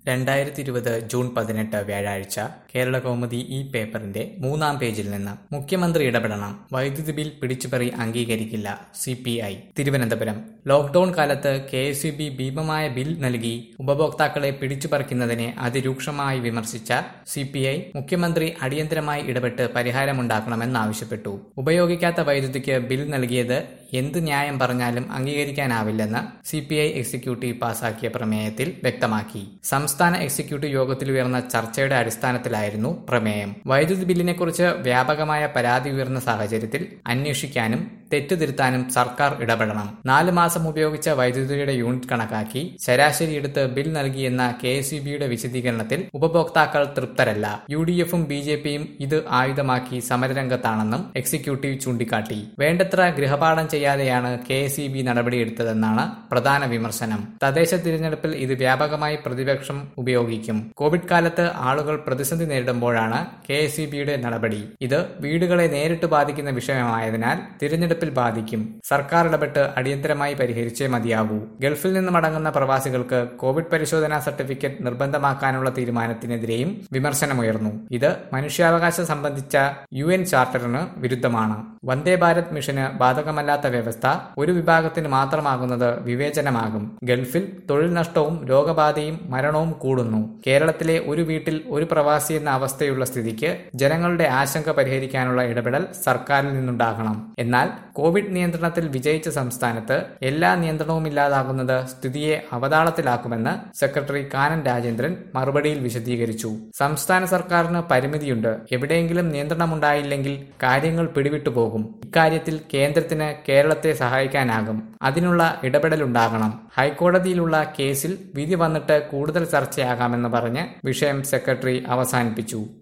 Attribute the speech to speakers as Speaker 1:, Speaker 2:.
Speaker 1: രണ്ടായിരത്തി ഇരുപത് ജൂൺ പതിനെട്ട് വ്യാഴാഴ്ച കേരള കൗമുദി ഈ പേപ്പറിന്റെ മൂന്നാം പേജിൽ നിന്ന് മുഖ്യമന്ത്രി ഇടപെടണം വൈദ്യുതി ബിൽ പിടിച്ചുപറി അംഗീകരിക്കില്ല C P I Thiruvananthapuram lockdown കാലത്ത് കെ എസ് ബി ഭീമമായ ബിൽ നൽകി ഉപഭോക്താക്കളെ പിടിച്ചുപറിക്കുന്നതിനെ അതിരൂക്ഷമായി വിമർശിച്ച സി പി ഐ മുഖ്യമന്ത്രി അടിയന്തരമായി ഇടപെട്ട് പരിഹാരമുണ്ടാക്കണമെന്നാവശ്യപ്പെട്ടു ഉപയോഗിക്കാത്ത വൈദ്യുതിക്ക് ബിൽ നൽകിയത് എന്ത് ന്യായം പറഞ്ഞാലും അംഗീകരിക്കാനാവില്ലെന്ന് സി പി ഐ എക്സിക്യൂട്ടീവ് പാസാക്കിയ പ്രമേയത്തിൽ വ്യക്തമാക്കി സംസ്ഥാന എക്സിക്യൂട്ടീവ് യോഗത്തിൽ ഉയർന്ന ചർച്ചയുടെ അടിസ്ഥാനത്തിലായിരുന്നു പ്രമേയം വൈദ്യുതി ബില്ലിനെക്കുറിച്ച് വ്യാപകമായ പരാതി ഉയർന്ന സാഹചര്യത്തിൽ അന്വേഷിക്കാനും തെറ്റുതിരുത്താനും സർക്കാർ ഇടപെടണം നാല് മാസം ഉപയോഗിച്ച വൈദ്യുതിയുടെ യൂണിറ്റ് കണക്കാക്കി ശരാശരി എടുത്ത് ബിൽ നൽകിയെന്ന കെ എസ് ബിയുടെ വിശദീകരണത്തിൽ ഉപഭോക്താക്കൾ തൃപ്തരല്ല യു ഡി എഫും ബി ജെ പിയും ഇത് ആയുധമാക്കി സമരരംഗത്താണെന്നും എക്സിക്യൂട്ടീവ് ചൂണ്ടിക്കാട്ടി വേണ്ടത്ര ഗൃഹപാഠം ചെയ്യാതെയാണ് കെ എസ് ഇ ബി നടപടിയെടുത്തതെന്നാണ് പ്രധാന വിമർശനം തദ്ദേശ തിരഞ്ഞെടുപ്പിൽ ഇത് വ്യാപകമായി പ്രതിപക്ഷം ഉപയോഗിക്കും കോവിഡ് കാലത്ത് ആളുകൾ പ്രതിസന്ധി നേരിടുമ്പോഴാണ് കെ എസ് ഇ ബിയുടെ നടപടി ഇത് വീടുകളെ നേരിട്ട് ബാധിക്കുന്ന വിഷയമായതിനാൽ തിരഞ്ഞെടുപ്പിൽ ബാധിക്കും സർക്കാർ ഇടപെട്ട് അടിയന്തരമായി പരിഹരിച്ചേ മതിയാകൂ ഗൾഫിൽ നിന്ന് മടങ്ങുന്ന പ്രവാസികൾക്ക് കോവിഡ് പരിശോധനാ സർട്ടിഫിക്കറ്റ് നിർബന്ധമാക്കാനുള്ള തീരുമാനത്തിനെതിരെയും വിമർശനമുയർന്നു ഇത് മനുഷ്യാവകാശം സംബന്ധിച്ച യു എൻ ചാർട്ടറിന് വിരുദ്ധമാണ് വന്ദേ ഭാരത് മിഷന് ബാധകമല്ലാത്ത വ്യവസ്ഥ ഒരു വിഭാഗത്തിന് മാത്രമാകുന്നത് വിവേചനമാകും ഗൾഫിൽ തൊഴിൽ നഷ്ടവും രോഗബാധയും മരണവും കൂടുന്നു കേരളത്തിലെ ഒരു വീട്ടിൽ ഒരു പ്രവാസി എന്ന അവസ്ഥയുള്ള സ്ഥിതിക്ക് ജനങ്ങളുടെ ആശങ്ക പരിഹരിക്കാനുള്ള ഇടപെടൽ സർക്കാരിൽ നിന്നുണ്ടാകണം എന്നാൽ കോവിഡ് നിയന്ത്രണത്തിൽ വിജയിച്ച സംസ്ഥാനത്ത് എല്ലാ നിയന്ത്രണവും ഇല്ലാതാകുന്നത് സ്ഥിതിയെ അവതാളത്തിലാക്കുമെന്ന് സെക്രട്ടറി കാനൻ രാജേന്ദ്രൻ മറുപടിയിൽ വിശദീകരിച്ചു സംസ്ഥാന സർക്കാരിന് പരിമിതിയുണ്ട് എവിടെയെങ്കിലും നിയന്ത്രണമുണ്ടായില്ലെങ്കിൽ കാര്യങ്ങൾ പിടിവിട്ടു പോകും ഇക്കാര്യത്തിൽ കേന്ദ്രത്തിന് കേരളത്തെ സഹായിക്കാനാകും അതിനുള്ള ഇടപെടലുണ്ടാകണം ഹൈക്കോടതിയിലുള്ള കേസിൽ വിധി വന്നിട്ട് കൂടുതൽ ചർച്ചയാകാമെന്ന് പറഞ്ഞ് വിഷയം സെക്രട്ടറി അവസാനിപ്പിച്ചു